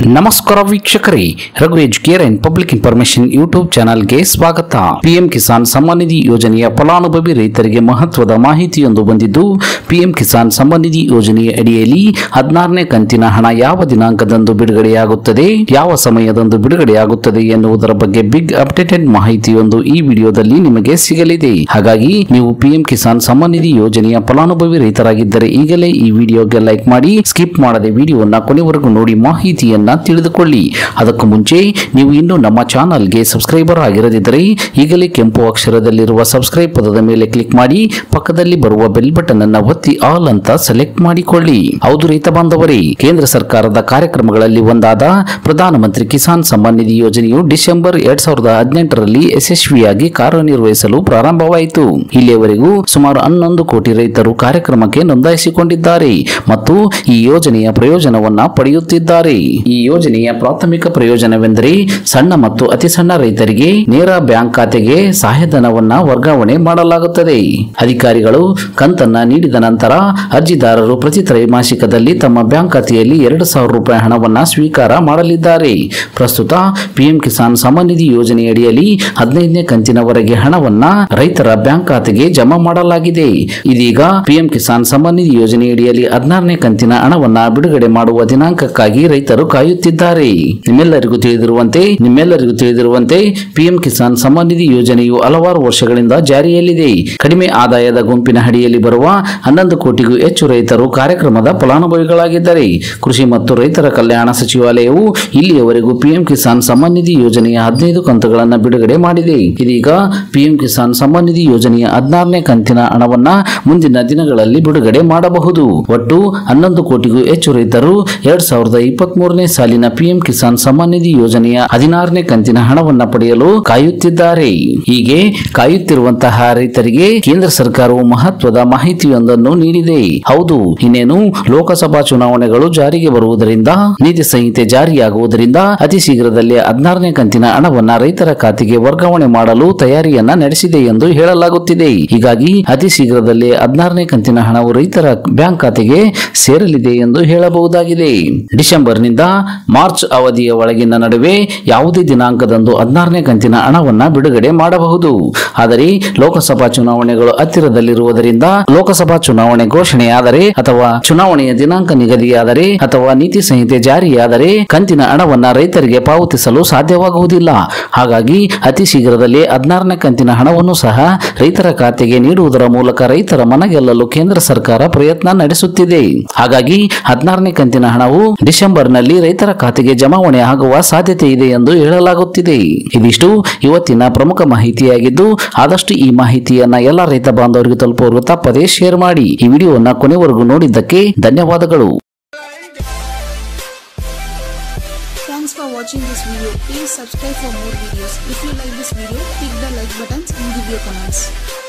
ನಮಸ್ಕಾರ ವೀಕ್ಷಕರೇ Raghu Educare and public information YouTube ಚಾನಲ್ಗೆ ಸ್ವಾಗತ ಪಿಎಂ ಕಿಸಾನ್ ಸಮ್ಮಾನ್ ನಿಧಿ ಯೋಜನೆಯ ಫಲಾನುಭವಿ ರೈತರಿಗೆ ಮಹತ್ವದ ಮಾಹಿತಿಯೊಂದು ಬಂದಿದ್ದು ಪಿಎಂ ಕಿಸಾನ್ ಸಮ್ಮಾನ್ ನಿಧಿ ಯೋಜನೆಯ ಅಡಿಯಲ್ಲಿ ಹದಿನಾರನೇ ಕಂತಿನ ಹಣ ಯಾವ ದಿನಾಂಕದಂದು ಬಿಡುಗಡೆಯಾಗುತ್ತದೆ ಯಾವ ಸಮಯದಂದು ಬಿಡುಗಡೆಯಾಗುತ್ತದೆ ಎನ್ನುವುದರ ಬಗ್ಗೆ ಬಿಗ್ ಅಪ್ಡೇಟೆಡ್ ಮಾಹಿತಿಯೊಂದು ಈ ವಿಡಿಯೋದಲ್ಲಿ ನಿಮಗೆ ಸಿಗಲಿದೆ ಹಾಗಾಗಿ ನೀವು ಪಿಎಂ ಕಿಸಾನ್ ಸಮ್ಮಾನ್ ನಿಧಿ ಯೋಜನೆಯ ಫಲಾನುಭವಿ ರೈತರಾಗಿದ್ದರೆ ಈಗಲೇ ಈ ವಿಡಿಯೋಗೆ ಲೈಕ್ ಮಾಡಿ ಸ್ಕಿಪ್ ಮಾಡದೆ ವಿಡಿಯೋನ ಕೊನೆವರೆಗೂ ನೋಡಿ ಮಾಹಿತಿಯನ್ನ ತಿಳಿದುಕೊಳ್ಳಿ ಅದಕ್ಕೂ ಮುಂಚೆ ನೀವು ಇನ್ನೂ ನಮ್ಮ ಚಾನಲ್ಗೆ ಸಬ್ಸ್ಕ್ರೈಬರ್ ಆಗಿರದಿದ್ದರೆ ಈಗಲೇ ಕೆಂಪು ಅಕ್ಷರದಲ್ಲಿರುವ ಸಬ್ಸ್ಕ್ರೈಬ್ ಪದದ ಮೇಲೆ ಕ್ಲಿಕ್ ಮಾಡಿ ಪಕ್ಕದಲ್ಲಿ ಬರುವ ಬೆಲ್ ಬಟನ್ ಅನ್ನ ಒತ್ತಿ ಆಲ್ ಅಂತ ಸೆಲೆಕ್ಟ್ ಮಾಡಿಕೊಳ್ಳಿ ಹೌದು ರೈತ ಬಾಂಧವರೇ ಕೇಂದ್ರ ಸರ್ಕಾರದ ಕಾರ್ಯಕ್ರಮಗಳಲ್ಲಿ ಒಂದಾದ ಪ್ರಧಾನಮಂತ್ರಿ ಕಿಸಾನ್ ಸಮ್ಮಾನ್ ನಿಧಿ ಯೋಜನೆಯು ಡಿಸೆಂಬರ್ ಎರಡ್ ಸಾವಿರದ ಹದಿನೆಂಟರಲ್ಲಿ ಯಶಸ್ವಿಯಾಗಿ ಕಾರ್ಯನಿರ್ವಹಿಸಲು ಪ್ರಾರಂಭವಾಯಿತು ಇಲ್ಲಿಯವರೆಗೂ ಸುಮಾರು ಹನ್ನೊಂದು ಕೋಟಿ ರೈತರು ಕಾರ್ಯಕ್ರಮಕ್ಕೆ ನೋಂದಾಯಿಸಿಕೊಂಡಿದ್ದಾರೆ ಮತ್ತು ಈ ಯೋಜನೆಯ ಪ್ರಯೋಜನವನ್ನ ಪಡೆಯುತ್ತಿದ್ದಾರೆ ಈ ಯೋಜನೆಯ ಪ್ರಾಥಮಿಕ ಪ್ರಯೋಜನವೆಂದರೆ ಸಣ್ಣ ಮತ್ತು ಅತಿ ಸಣ್ಣ ರೈತರಿಗೆ ನೇರ ಬ್ಯಾಂಕ್ ಖಾತೆಗೆ ಸಹಾಯಧನವನ್ನ ವರ್ಗಾವಣೆ ಮಾಡಲಾಗುತ್ತದೆ ಅಧಿಕಾರಿಗಳು ಕಂತನ್ನ ನೀಡಿದ ನಂತರ ಅರ್ಜಿದಾರರು ಪ್ರತಿ ತ್ರೈಮಾಸಿಕದಲ್ಲಿ ತಮ್ಮ ಬ್ಯಾಂಕ್ ಖಾತೆಯಲ್ಲಿ ಎರಡು ಸಾವಿರ ರೂಪಾಯಿ ಹಣವನ್ನ ಸ್ವೀಕಾರ ಮಾಡಲಿದ್ದಾರೆ ಪ್ರಸ್ತುತ ಪಿಎಂ ಕಿಸಾನ್ ಸಮ್ಮಾನ್ ನಿಧಿ ಯೋಜನೆಯಡಿಯಲ್ಲಿ ಹದಿನೈದನೇ ಕಂತಿನವರೆಗೆ ಹಣವನ್ನ ರೈತರ ಬ್ಯಾಂಕ್ ಖಾತೆಗೆ ಜಮಾ ಮಾಡಲಾಗಿದೆ ಇದೀಗ ಪಿಎಂ ಕಿಸಾನ್ ಸಮ್ಮಾನ್ ನಿಧಿ ಯೋಜನೆಯಡಿಯಲ್ಲಿ ಹದಿನಾರನೇ ಕಂತಿನ ಹಣವನ್ನ ಬಿಡುಗಡೆ ಮಾಡುವ ದಿನಾಂಕಕ್ಕಾಗಿ ರೈತರು ಕಾಯುತ್ತಿದ್ದಾರೆ ನಿಮ್ಮೆಲ್ಲರಿಗೂ ತಿಳಿದಿರುವಂತೆ ನಿಮ್ಮೆಲ್ಲರಿಗೂ ತಿಳಿದಿರುವಂತೆ ಪಿಎಂ ಕಿಸಾನ್ ಸಮ್ಮಾನ್ ನಿಧಿ ಯೋಜನೆಯು ಹಲವಾರು ವರ್ಷಗಳಿಂದ ಜಾರಿಯಲ್ಲಿದೆ ಕಡಿಮೆ ಆದಾಯದ ಗುಂಪಿನ ಅಡಿಯಲ್ಲಿ ಬರುವ ಹನ್ನೊಂದು ಕೋಟಿಗೂ ಹೆಚ್ಚು ರೈತರು ಕಾರ್ಯಕ್ರಮದ ಫಲಾನುಭವಿಗಳಾಗಿದ್ದಾರೆ ಕೃಷಿ ಮತ್ತು ರೈತರ ಕಲ್ಯಾಣ ಸಚಿವಾಲಯವು ಇಲ್ಲಿಯವರೆಗೂ ಪಿಎಂ ಕಿಸಾನ್ ಸಮ್ಮಾನ್ ನಿಧಿ ಯೋಜನೆಯ ಹದಿನೈದು ಕಂತುಗಳನ್ನು ಬಿಡುಗಡೆ ಮಾಡಿದೆ ಇದೀಗ ಪಿಎಂ ಕಿಸಾನ್ ಸಮ್ಮಾನ್ ನಿಧಿ ಯೋಜನೆಯ ಹದಿನಾರನೇ ಕಂತಿನ ಹಣವನ್ನ ಮುಂದಿನ ದಿನಗಳಲ್ಲಿ ಬಿಡುಗಡೆ ಮಾಡಬಹುದು ಒಟ್ಟು ಹನ್ನೊಂದು ಕೋಟಿಗೂ ಹೆಚ್ಚು ರೈತರು ಎರಡ್ ಸಾವಿರದ ಇಪ್ಪತ್ತ್ ಮೂರನೇ ಸಾಲಿನ ಪಿಎಂ ಕಿಸಾನ್ ಸಮ್ಮಾನ್ ನಿಧಿ ಯೋಜನೆಯ ಹದಿನಾರನೇ ಕಂತಿನ ಹಣವನ್ನ ಪಡೆಯಲು ಕಾಯುತ್ತಿದ್ದಾರೆ ಹೀಗೆ ಕಾಯುತ್ತಿರುವಂತಹ ರೈತರಿಗೆ ಕೇಂದ್ರ ಸರ್ಕಾರವು ಮಹತ್ವದ ಮಾಹಿತಿಯೊಂದನ್ನು ನೀಡಿದೆ ಹೌದು ಇನ್ನೇನು ಲೋಕಸಭಾ ಚುನಾವಣೆಗಳು ಜಾರಿಗೆ ಬರುವುದರಿಂದ ನೀತಿ ಸಂಹಿತೆ ಜಾರಿಯಾಗುವುದರಿಂದ ಅತಿ ಶೀಘ್ರದಲ್ಲೇ ಹದಿನಾರನೇ ಕಂತಿನ ಹಣವನ್ನ ರೈತರ ಖಾತೆಗೆ ವರ್ಗಾವಣೆ ಮಾಡಲು ತಯಾರಿಯನ್ನ ನಡೆಸಿದೆ ಎಂದು ಹೇಳಲಾಗುತ್ತಿದೆ ಹೀಗಾಗಿ ಅತಿ ಶೀಘ್ರದಲ್ಲೇ ಹದಿನಾರನೇ ಕಂತಿನ ಹಣವು ರೈತರ ಬ್ಯಾಂಕ್ ಖಾತೆಗೆ ಸೇರಲಿದೆ ಎಂದು ಹೇಳಬಹುದಾಗಿದೆ ಡಿಸೆಂಬರ್ನಿಂದ ಮಾರ್ಚ್ ಅವಧಿಯ ಒಳಗಿನ ನಡುವೆ ಯಾವುದೇ ದಿನಾಂಕದಂದು ಹದಿನಾರನೇ ಕಂತಿನ ಹಣವನ್ನ ಬಿಡುಗಡೆ ಮಾಡಬಹುದು ಆದರೆ ಲೋಕಸಭಾ ಚುನಾವಣೆಗಳು ಹತ್ತಿರದಲ್ಲಿರುವುದರಿಂದ ಲೋಕಸಭಾ ಚುನಾವಣೆ ಘೋಷಣೆಯಾದರೆ ಅಥವಾ ಚುನಾವಣೆಯ ದಿನಾಂಕ ನಿಗದಿಯಾದರೆ ಅಥವಾ ನೀತಿ ಸಂಹಿತೆ ಜಾರಿಯಾದರೆ ಕಂತಿನ ಹಣವನ್ನ ರೈತರಿಗೆ ಪಾವತಿಸಲು ಸಾಧ್ಯವಾಗುವುದಿಲ್ಲ ಹಾಗಾಗಿ ಅತಿ ಶೀಘ್ರದಲ್ಲೇ ಹದಿನಾರನೇ ಕಂತಿನ ಹಣವನ್ನು ಸಹ ರೈತರ ಖಾತೆಗೆ ನೀಡುವುದರ ಮೂಲಕ ರೈತರ ಮನಗೆಲ್ಲಲು ಕೇಂದ್ರ ಸರ್ಕಾರ ಪ್ರಯತ್ನ ನಡೆಸುತ್ತಿದೆ ಹಾಗಾಗಿ ಹದಿನಾರನೇ ಕಂತಿನ ಹಣವು ಡಿಸೆಂಬರ್ನಲ್ಲಿ ರೈತರ ಖಾತೆಗೆ ಜಮಾವಣೆ ಆಗುವ ಸಾಧ್ಯತೆ ಇದೆ ಎಂದು ಹೇಳಲಾಗುತ್ತಿದೆ ಇದಿಷ್ಟು ಇವತ್ತಿನ ಪ್ರಮುಖ ಮಾಹಿತಿಯಾಗಿದ್ದು ಆದಷ್ಟು ಈ ಮಾಹಿತಿಯನ್ನ ಎಲ್ಲ ರೈತ ಬಾಂಧವರಿಗೆ ತಲುಪುವವರೆಗೂ ತಪ್ಪದೇ ಶೇರ್ ಮಾಡಿ ಈ ವಿಡಿಯೋವನ್ನ ಕೊನೆವರೆಗೂ ನೋಡಿದ್ದಕ್ಕೆ ಧನ್ಯವಾದಗಳು Thanks for watching this video. Please subscribe for more videos. If you like this video, click the like buttons and give your comments.